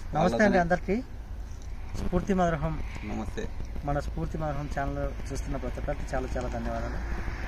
నమస్తే అండి అందరికీ స్ఫూర్తి మధురహం నమస్తే మన స్ఫూర్తి మధురహం ఛానల్ చూస్తున్న ప్రతి ఒక్కరికి చాలా చాలా ధన్యవాదాలు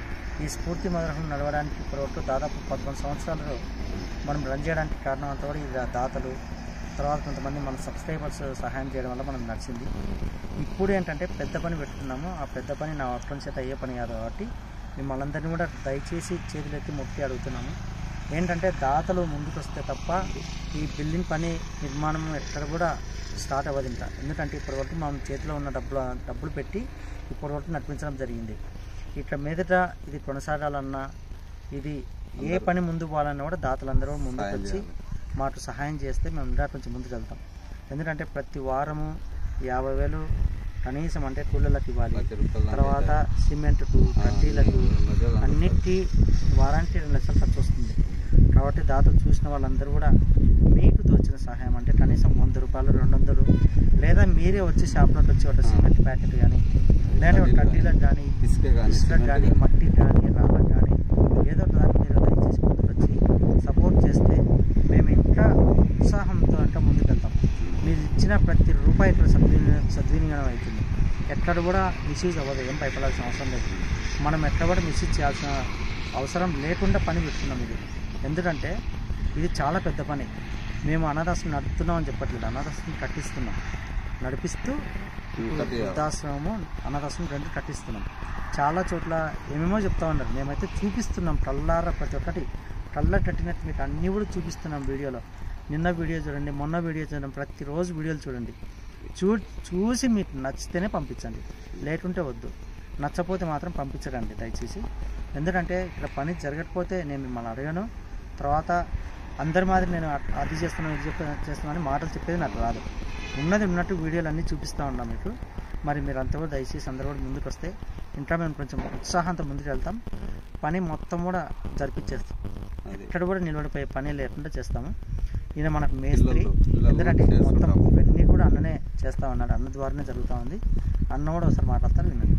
ఈ స్ఫూర్తి మధురహం నడవడానికి ఇప్పటివరకు దాదాపు పదకొండు సంవత్సరాలు మనం రన్ చేయడానికి కారణం అంతా కూడా ఈ దాతలు తర్వాత కొంతమంది మన సబ్స్క్రైబర్స్ సహాయం చేయడం వల్ల మనం నడిచింది ఇప్పుడు ఏంటంటే పెద్ద పని పెట్టుకున్నాము ఆ పెద్ద పని నా ఒక్కరి చేత అయ్యే పని కాదు కాబట్టి మిమ్మల్ని అందరినీ కూడా దయచేసి చేతులెత్తి మొక్కి అడుగుతున్నాము ఏంటంటే దాతలు ముందుకు వస్తే తప్ప ఈ బిల్డింగ్ పని నిర్మాణం ఎక్కడ కూడా స్టార్ట్ అవ్వదు ఇంకా ఎందుకంటే ఇప్పటివరకు మనం చేతిలో ఉన్న డబ్బులు డబ్బులు పెట్టి ఇప్పటివరకు నడిపించడం జరిగింది ఇట్లా మీదట ఇది కొనసాగాలన్నా ఇది ఏ పని ముందు పోవాలన్నా కూడా దాతలందరూ ముందుకు సహాయం వచ్చి చేయాలి. మాకు సహాయం చేస్తే మేము ఇంకా కొంచెం ముందుకు వెళ్తాం ఎందుకంటే ప్రతి వారము యాభై వేలు కనీసం అంటే కూలీలకు ఇవ్వాలి లక్ష రూపాయలు దాకా తర్వాత సిమెంట్కు కడ్డీలకు అన్నిటి వారానికి రెండు లక్షలు ఖర్చు వస్తుంది కాబట్టి దాతలు చూసిన వాళ్ళందరూ కూడా మీకు తోచిన సహాయం అంటే కనీసం వంద రూపాయలు రెండు వందలు లేదా మీరే వచ్చి షాప్లోకి వచ్చి ఒక సిమెంట్ ప్యాకెట్ కానీ లేదా ఒక కడ్డీలకు కానీ ఇసుక కానీ ఇసుక సిమెంట్ కానీ కానీ. మట్టి కానీ రాళ్ళకు కానీ ఏదో ఒక దానికి మీరు దయచేసి ముందుకు వచ్చి సపోర్ట్ చేస్తే మేము ఇంకా ఉత్సాహంతో ఇంకా ముందుకు వెళ్తాం మీరు ఇచ్చిన ప్రతి రూపాయి ఇక్కడ సద్వినియోగం సద్వినియోగం అవుతుంది ఎక్కడ కూడా మిస్యూజ్ అవ్వదు ఏం భయపడాల్సిన అవసరం లేదు మనం ఎక్కడ కూడా మిస్యూజ్ చేయాల్సిన అవసరం లేకుండా పని పెట్టుకున్నాం ఇది ఎందుకంటే ఇది చాలా పెద్ద పని మేము అనాథాశ్రమం నడుపుతున్నాం అని చెప్పట్లేదు అనాథాశ్రమం కట్టిస్తున్నాం నడిపిస్తూ ఇంకా తీయాలి. వృద్ధాశ్రమము అనాథాశ్రమం రెండు కట్టిస్తున్నాం చాలా చోట్ల ఏమేమో చెప్తా ఉన్నారు మేమైతే చూపిస్తున్నాం కళ్ళారా ప్రతి ఒక్కటి కళ్ళ కట్టినట్టు మీకు అన్నీ కూడా చూపిస్తున్నాం వీడియోలో నిన్న వీడియో చూడండి మొన్న వీడియో చూడండి ప్రతిరోజు వీడియోలు చూడండి చూ చూసి మీకు నచ్చితేనే పంపించండి లేకుంటే వద్దు నచ్చపోతే మాత్రం పంపించకండి దయచేసి ఎందుకంటే ఇక్కడ పని జరగకపోతే నేను మిమ్మల్ని అడగను తర్వాత అందరి మాదిరి నేను అ- అది చేస్తున్నాను ఇది చెప్తున్నా చేస్తున్నాను అని మాటలు చెప్పేది నాకు రాదు ఉన్నది ఉన్నట్టు వీడియోలు అన్నీ చూపిస్తూ ఉన్నాం మీకు మరి మీరు అంతా కూడా దయచేసి అందరూ కూడా ముందుకు వస్తే ఇంకా మేము కొంచెం ఉత్సాహంతో ముందుకు వెళ్తాం పని మొత్తం కూడా జరిపించేస్తాం అది ఇక్కడ కూడా నిలబడిపోయే పని లేకుండా చేస్తాము ఈయన మనకు మేస్త్రి పిల్లలు- పిల్లలు ఎందుకంటే మొత్తం చేసుకుంటాం. ఇవన్నీ కూడా అన్ననే చేస్తా ఉన్నాడు అన్న ద్వారానే జరుగుతూ ఉంది అన్న కూడా ఒకసారి మాట్లాడతారు వినండి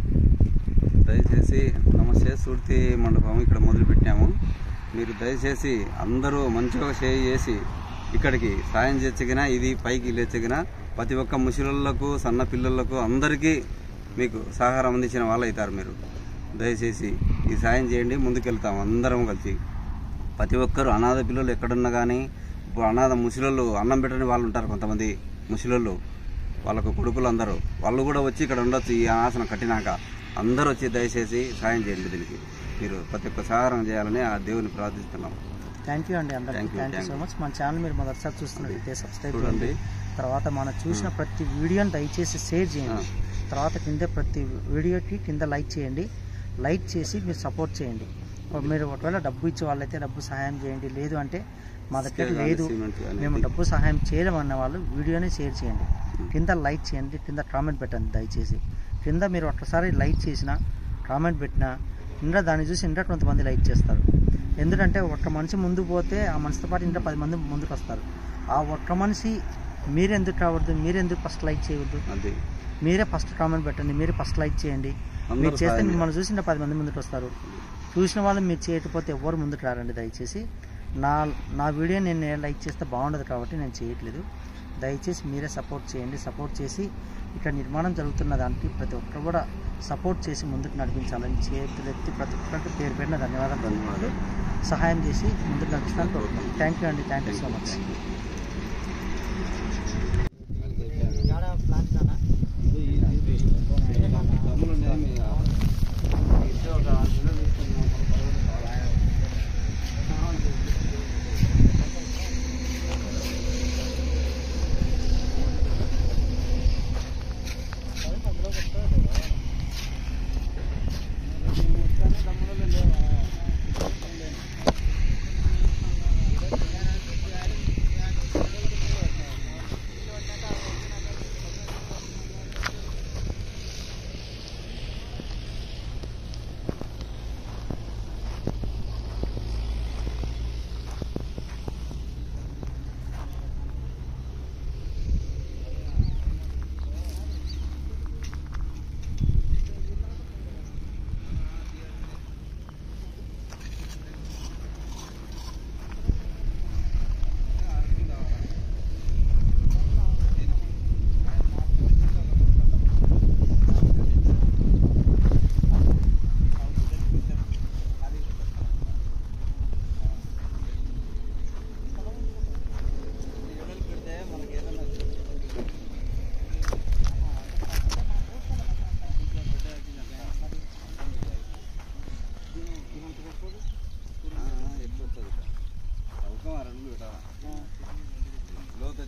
దయచేసి నమస్తే సూర్తి మండపం ఇక్కడ మొదలు పెట్టాము మీరు దయచేసి అందరూ మంచిగా షేర్ చేసి ఇక్కడికి సాయం చేర్చగిన ఇది పైకి లేచగిన ప్రతి ఒక్క ముసలిళ్లకు సన్న పిల్లలకు అందరికీ మీకు సహకారం అందించిన వాళ్ళు అవుతారు మీరు దయచేసి ఈ సాయం చేయండి ముందుకెళ్తాం అందరం కలిసి ప్రతి ఒక్కరు అనాథ పిల్లలు ఎక్కడున్నా కానీ ఇప్పుడు అనాథ ముసలోళ్ళు అన్నం పెట్టని వాళ్ళు ఉంటారు కొంతమంది ముసలోళ్ళు వాళ్ళకు కొడుకులు అందరూ వాళ్ళు కూడా వచ్చి ఇక్కడ ఉండొచ్చు ఈ ఆసనం కట్టినాక అందరూ వచ్చి దయచేసి సాయం చేయండి దీనికి మీరు ప్రతి ఒక్క సహారం చేయాలని ఆ దేవుని ప్రార్థిస్తున్నాం థ్యాంక్ యూ అండి అందరికీ Thank you, thank you thank so you. Much మన ఛానల్ మీరు మొదటిసారి చూస్తున్నట్లయితే సబ్స్క్రైబ్ చూడండి. చేయండి తర్వాత మనం చూసిన ప్రతి వీడియోని దయచేసి షేర్ చేయండి తర్వాత కింద ప్రతి వీడియోకి కింద లైక్ చేయండి లైక్ చేసి మీరు సపోర్ట్ చేయండి మీరు ఒకవేళ డబ్బు ఇచ్చే వాళ్ళైతే డబ్బు సహాయం చేయండి లేదు అంటే మా దగ్గర ఇసుక కానీ, లేదు సిమెంట్ కానీ మేము ఇది. డబ్బు సహాయం చేయలేమన్న వాళ్ళు వీడియోని షేర్ చేయండి కింద లైక్ చేయండి కింద కామెంట్ పెట్టండి దయచేసి కింద మీరు ఒక్కసారి లైక్ చేసినా కామెంట్ పెట్టినా ఇంకా దాన్ని చూసి ఇంకా కొంతమంది లైక్ చేస్తారు ఎందుకంటే ఒక్క మనిషి ముందు పోతే ఆ మనిషితో పాటు ఇంకా పది మంది ముందుకు వస్తారు ఆ ఒక్క మనిషి మీరెందుకు కావద్దు మీరెందుకు ఫస్ట్ లైక్ చేయవద్దు అది మీరే ఫస్ట్ కామెంట్ పెట్టండి మీరే ఫస్ట్ లైక్ చేయండి అందరూ మీరు చేస్తే సాయం మిమ్మల్ని చూసి ఇంకా పది మంది ముందుకు వస్తారు చూసిన వాళ్ళు మీరు చేయకపోతే ఎవరు ముందుకు రారండి దయచేసి నా నా వీడియో నేను నేను లైక్ చేస్తే బాగుండదు కాబట్టి నేను చేయట్లేదు దయచేసి మీరే సపోర్ట్ చేయండి సపోర్ట్ చేసి ఇక్కడ నిర్మాణం జరుగుతున్న దానికి ప్రతి ఒక్కరు కూడా సపోర్ట్ చేసి ముందుకు నడిపించాలని చేతులెత్తి ప్రతి ఒక్కరికి పేరు పేరున ధన్యవాదాలు ధన్యవాదాలు సహాయం చేసి ముందుకు నడిపిస్తాను కోరుకుంటున్నాను థ్యాంక్ యూ అండి థ్యాంక్ యూ సో మచ్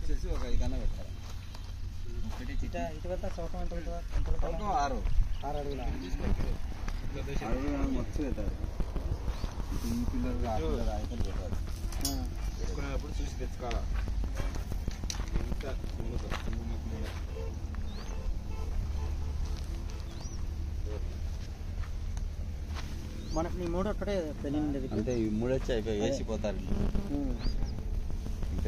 వచ్చేసి ఒక ఐదన్న పెట్టాలి ఒకటి ఇట ఇటువైతే చౌకం ఎంత ఉంటుందా ఎంత ఒక ఉంటుందా? ఆరు ఆరు అడుగుల అడుగు మొత్తం పెట్టారు ఈ పిల్లలు ఆ పిల్లలు ఆయతలు పెట్టారు తీసుకునేటప్పుడు చూసి తెచ్చుకోవాలా ఇంకా మనకి నీ మూడు ఒక్కటే పెళ్ళి ఉండేది అంటే ఈ మూడు వచ్చి అయిపోయి వేసిపోతారు ఉమ్. అంతే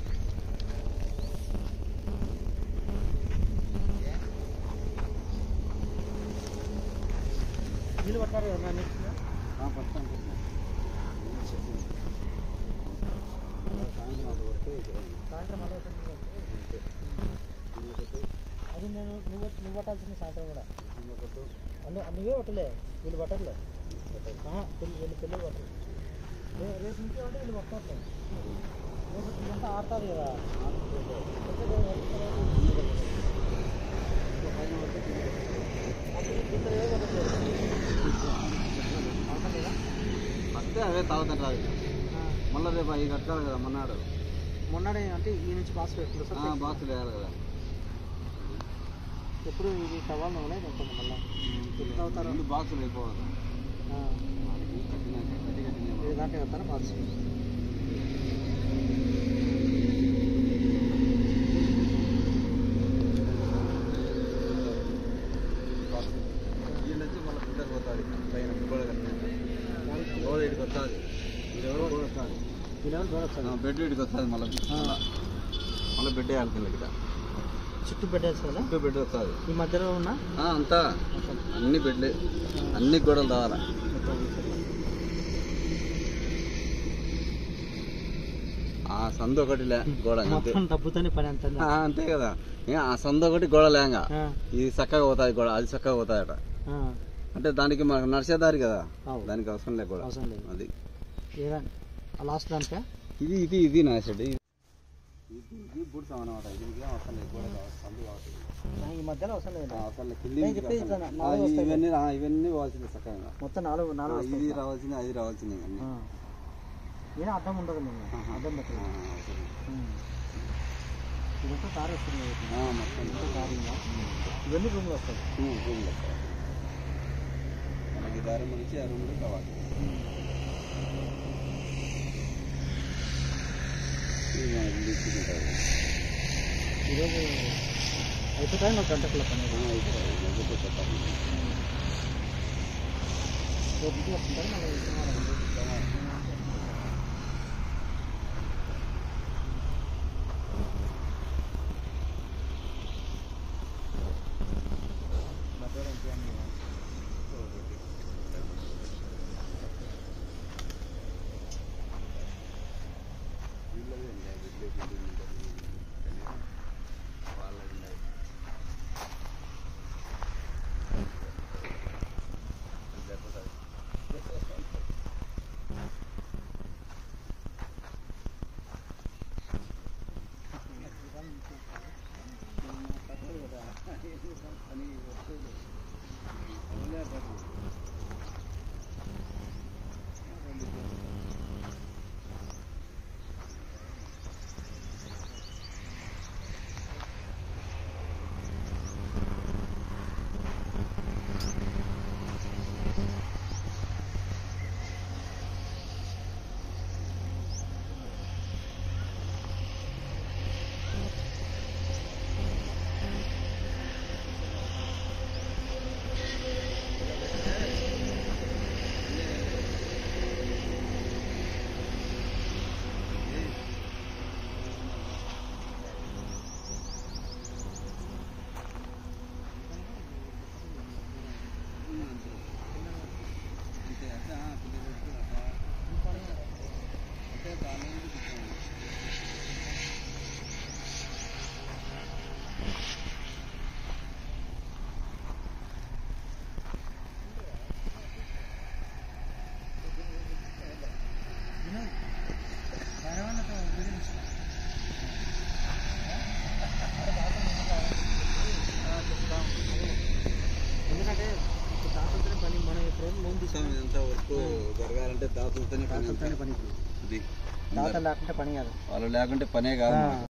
నీళ్ళు పట్టారు కదా నీకు సాయంత్రం మళ్ళీ ఒకటి నీళ్ళు పట్టు. అది నేను నువ్వు నువ్వు పట్టాల్సింది సాయంత్రం కూడా అన్ని నువ్వే పట్టలే వీళ్ళు పట్టట్లే ఆహా, పెళ్ళి వీళ్ళు పెళ్ళి పట్టరు రే- రేపు నుంచి అంటే వీళ్ళు పట్టట్లేదు రేపు ఇదంతా ఆడతారు కదా అయితే రేపు పట్టుకోవాలి. అప్పుడు ఇక్కడ ఏమీ పట్టట్లేదు. అవసరం లేదా? అంతే అవే తాగుతారు రాదు ఆ. మళ్ళీ రేపు అవి కట్టాలి కదా మొన్నాడు మొన్నడే అంటే ఈ నుంచి బాక్స్ ఎప్పుడు వస్తుంది? బాక్స్ వేయాలి కదా ఎప్పుడు ఇది సవాల్ నువ్వులే కొంచెం మళ్ళీ ఎప్పుడు తాగుతారు రెండు బాక్సులు అయిపోవాలి ఆ. కట్టినాక కట్టి కట్టినాక ఇది దాంట్లో వెళ్తారా బాక్స్ వీళ్ళు వచ్చి మళ్ళీ ఫిల్టర్ పోతుంది పైన గోడ కట్టినాక గోడ ఇటుకు వస్తుంది ఎవరో గోడ వస్తుంది ఈ లెవెల్ చూడొచ్చు బెడ్ ఇటుకు వస్తుంది మళ్ళీ మళ్ళీ బెడ్ వేయాలి కిందకి చుట్టూ పెట్టేసి కదా చుట్టూ బెడ్ వస్తుంది ఈ మధ్యలో ఉన్న అంతా అన్ని బెడ్లే అన్ని గోడలు రావాలా ఆ సందు ఒకటి లే గోడ అంతే మొత్తం డబ్బుతోనే పని అంత ఆ, అంతే కదా ఏ, ఆ సందు ఒకటి గోడ లేంగా ఇది చక్కగా పోతాయి గోడ అది చక్కగా పోతాయట అంటే దానికి మనకు నడిచేదారి కదా అవు. దానికి అవసరం లే గోడ అవసరం లేదు అది ఏదండి ఆ లాస్ట్ దానికే ఇది ఇది ఇది నా సెడ్ ఇది ఇది బుడ్సాం అనమాట ఇది ఏం అవసరం లేదు గోడ కావాలి సందు కావాలి ఆ, ఈ మధ్యలో అవసరం లేదు ఆ, అవసరం లేదు నేను కింది చెప్పేది ఇట్లా నాలుగు వస్తాయి. ఇవన్నీ ఆ, ఇవన్నీ పోవాల్సింది చక్కగా మొత్తం నాలుగు ఆ, నాలుగు ఇది రావాల్సింది అది రావాల్సింది అన్ని ఆ. ఏం అర్థం ఉండదు మేము ఆహా. అర్థం ఆ, పెట్టలేదు అవసరం. ఇదంతా కార్ వస్తుంది ఆ, మొత్తం ఇదంతా కార్ ఇంకా. ఇవన్నీ రూమ్లో వస్తాయి ఉమ్, రూమ్ లెక్క. మనకి దారి నుంచి ఆ రూమ్ కావాలి ఇది మనకి తీసుకుంటారు ఈరోజు అయిపోతాయి నాకు గంటకుల పని చెప్పాలి రేపు ఇంటికి వస్తుంటారు మళ్ళీ ఇంటికి ఎందుకంటే ఇప్పుడు దాంట్లోనే పని మనం ఎప్పుడైనా లోన్ మొత్తం తీసుకుంటాం ఇదంతా వర్క్ జరగాలంటే దాతలతోనే పని దాంట్లోనే అంతా. పని ఇప్పుడు ఇది దాంట్లో లేకుంటే పని కాదు వాళ్ళు లేకుంటే పనే కాదు ఆ. మనకి.